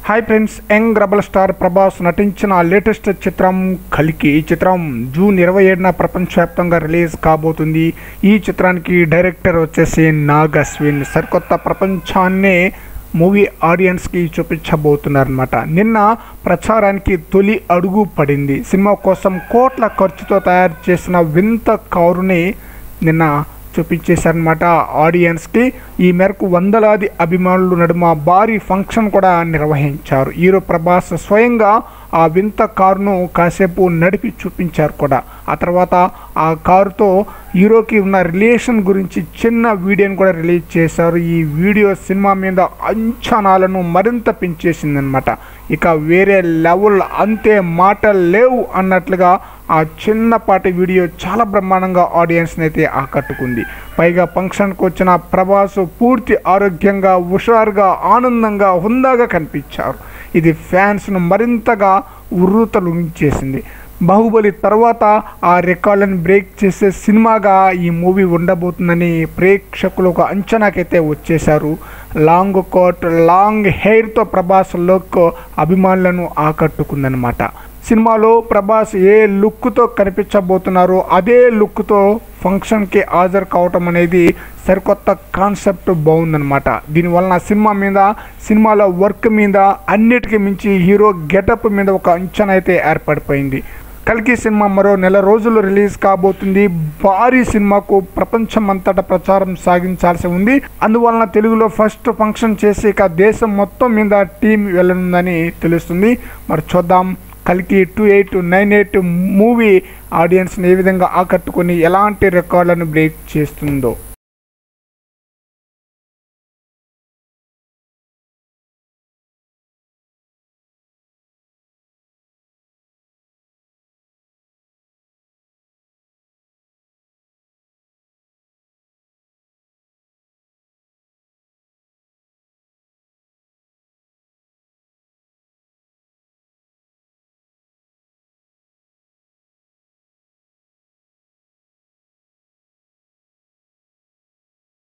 hi friends young rebel star Prabhas నటించిన latest చిత్రం కలికి ఈ చిత్రం జూన్ ఇరవై ఏడున ప్రపంచవ్యాప్తంగా రిలీజ్ కాబోతుంది ఈ చిత్రానికి డైరెక్టర్ వచ్చేసి నాగ్ అశ్విన్ సరికొత్త ప్రపంచాన్నే మూవీ ఆడియన్స్కి చూపించబోతున్నారనమాట నిన్న ప్రచారానికి తొలి అడుగు పడింది సినిమా కోసం కోట్ల ఖర్చుతో తయారు చేసిన వింత కారుని నిన్న చూపించేశారనమాట ఆడియన్స్కి ఈ మేరకు వందలాది అభిమానులు నడుమ భారీ ఫంక్షన్ కూడా నిర్వహించారు హీరో ప్రభాస్ స్వయంగా ఆ వింత కారును కాసేపు నడిపి చూపించారు కూడా ఆ తర్వాత ఆ కారుతో హీరోకి ఉన్న రిలేషన్ గురించి చిన్న వీడియోని కూడా రిలీజ్ చేశారు ఈ వీడియో సినిమా మీద అంచనాలను మరింత పెంచేసిందనమాట ఇక వేరే లెవెల్ అంతే మాటలు లేవు అన్నట్లుగా ఆ చిన్నపాటి వీడియో చాలా బ్రహ్మాండంగా ఆడియన్స్ని అయితే ఆకట్టుకుంది పైగా ఫంక్షన్కి వచ్చిన ప్రభాస్ పూర్తి ఆరోగ్యంగా హుషారుగా ఆనందంగా హుందాగా కనిపించారు ఇది ఫ్యాన్స్ను మరింతగా ఉర్రూతలుంచేసింది బాహుబలి తర్వాత ఆ రికార్డులను బ్రేక్ చేసే సినిమాగా ఈ మూవీ ఉండబోతుందని ప్రేక్షకులు ఒక అంచనాకైతే వచ్చేశారు లాంగ్ కోట్ లాంగ్ హెయిర్తో ప్రభాస్ లుక్ అభిమానులను ఆకట్టుకుందనమాట సినిమాలో ప్రభాస్ ఏ లుక్తో కనిపించబోతున్నారో అదే లుక్తో ఫంక్షన్కి హాజరు కావటం అనేది సరికొత్త కాన్సెప్ట్ బాగుందనమాట దీనివలన సినిమా మీద సినిమాలో వర్క్ మీద అన్నిటికీ మించి హీరో గెటప్ మీద ఒక అంచనా అయితే ఏర్పడిపోయింది కల్కి సినిమా మరో నెల రోజులు రిలీజ్ కాబోతుంది భారీ సినిమాకు ప్రపంచం అంతటా ప్రచారం సాగించాల్సి ఉంది అందువలన తెలుగులో ఫస్ట్ ఫంక్షన్ చేసి ఇక దేశం మొత్తం మీద టీం వెళ్ళనుందని తెలుస్తుంది మరి చూద్దాం కల్కి two eight nine eight movie ఆడియన్స్ని ఏ విధంగా ఆకట్టుకొని ఎలాంటి రికార్డులను బ్రేక్ చేస్తుందో